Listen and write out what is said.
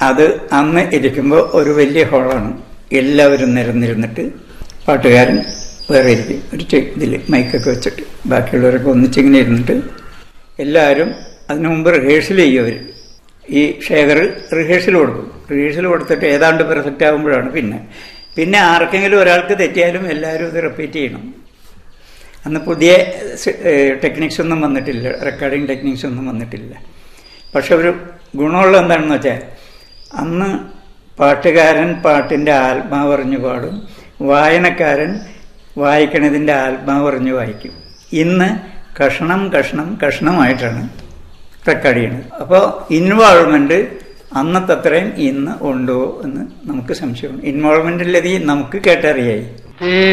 അത് അന്ന് ഇരിക്കുമ്പോൾ ഒരു വലിയ ഹോളാണ് എല്ലാവരും നിരന്നിരുന്നിട്ട് പാട്ടുകാരൻ വേറെ ഇരിക്കും ഒരു ഇതിൽ മൈക്കൊക്കെ വെച്ചിട്ട് ബാക്കിയുള്ളവരൊക്കെ ഒന്നിച്ചിങ്ങനെ ഇരുന്നിട്ട് എല്ലാവരും അതിനു മുമ്പ് റിഹേഴ്സൽ ചെയ്യും അവർ ഈ ശേഖർ റിഹേഴ്സൽ കൊടുക്കും റിഹേഴ്സൽ കൊടുത്തിട്ട് ഏതാണ്ട് പെർഫെക്റ്റ് ആകുമ്പോഴാണ് പിന്നെ പിന്നെ ആർക്കെങ്കിലും ഒരാൾക്ക് തെറ്റിയാലും എല്ലാവരും ഇത് റിപ്പീറ്റ് ചെയ്യണം അന്ന് പുതിയ ടെക്നിക്സ് ഒന്നും വന്നിട്ടില്ല റെക്കോർഡിംഗ് ടെക്നിക്സ് ഒന്നും വന്നിട്ടില്ല പക്ഷെ ഒരു ഗുണമുള്ള എന്താണെന്ന് വെച്ചാൽ അന്ന് പാട്ടുകാരൻ പാട്ടിൻ്റെ ആത്മാവറിഞ്ഞു പാടും വായനക്കാരൻ വായിക്കണതിൻ്റെ ആത്മാവറിഞ്ഞു വായിക്കും ഇന്ന് കഷണം കഷണം കഷണമായിട്ടാണ് റെക്കോർഡ് ചെയ്യുന്നത് അപ്പോൾ ഇൻവോൾവ്മെന്റ് അന്നത്തെ അത്രയും ഇന്ന് ഉണ്ടോ എന്ന് നമുക്ക് സംശയമുണ്ട് ഇൻവോൾവ്മെന്റിലധികം നമുക്ക് കേട്ടറിയായി